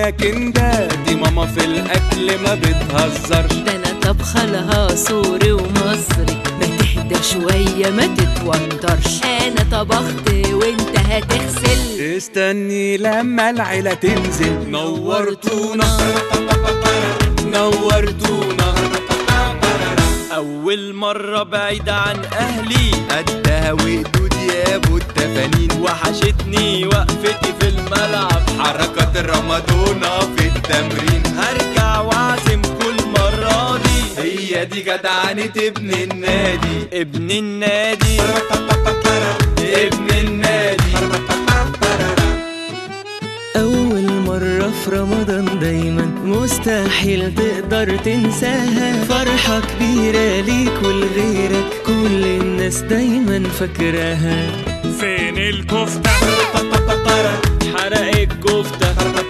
لكن ده دي ماما في الاكل ما بتهزرش ده انا طبخة لها سوري ومصري ما تهدى شوية ما تتوترش انا طبخت وانت هتغسل استني لما العيلة تنزل نورتونا نورتونا أول مرة بعيد عن أهلي قدها وقدود يا أبو التفانين وحشتني وقفتي في الملعب حركات الرمادونا في التمرين هرجع وأعزم كل مرة دي هي دي جدعنة ابن النادي ابن النادي ابن النادي أول مرة في رمضان دايما مستحيل تقدر تنساها فرحة كبيرة ليك ولغيرك كل الناس دايما فاكراها فين الكفتة حرق الكفتة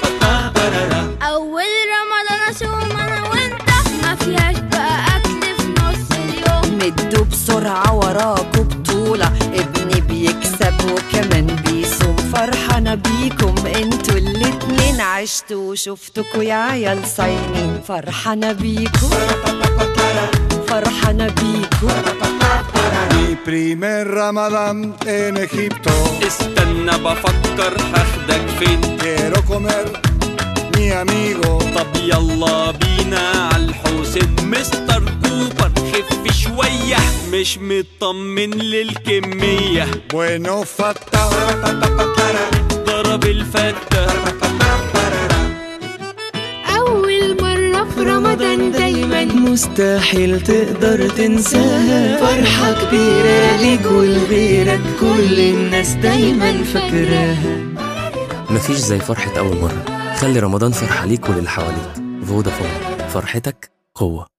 أول رمضان أصوم أنا وأنت ما فيهاش بقى أكل في نص اليوم مدوا بسرعة وراكوا بطولة ابني بيكسب وكمان بيصوم فرحانة بيكم انتوا الاتنين عشتوا وشفتكوا يا عيال صايمين فرحانة بيكم فرحانة بيكم Mi primer Ramadán en Egipto. استنى بفكر هاخدك فين Quiero comer mi amigo. طب يلا بينا عالحسين مستر كوبر خف شوية مش مطمن للكمية Bueno, fata. ضرب الفتة أول مرة في رمضان دايما مستحيل تقدر تنساها فرحة كبيرة ليك ولغيرك كل الناس دايما فاكراها مفيش زي فرحة أول مرة خلي رمضان فرحة ليك وللي حواليك فودافون فرحتك قوة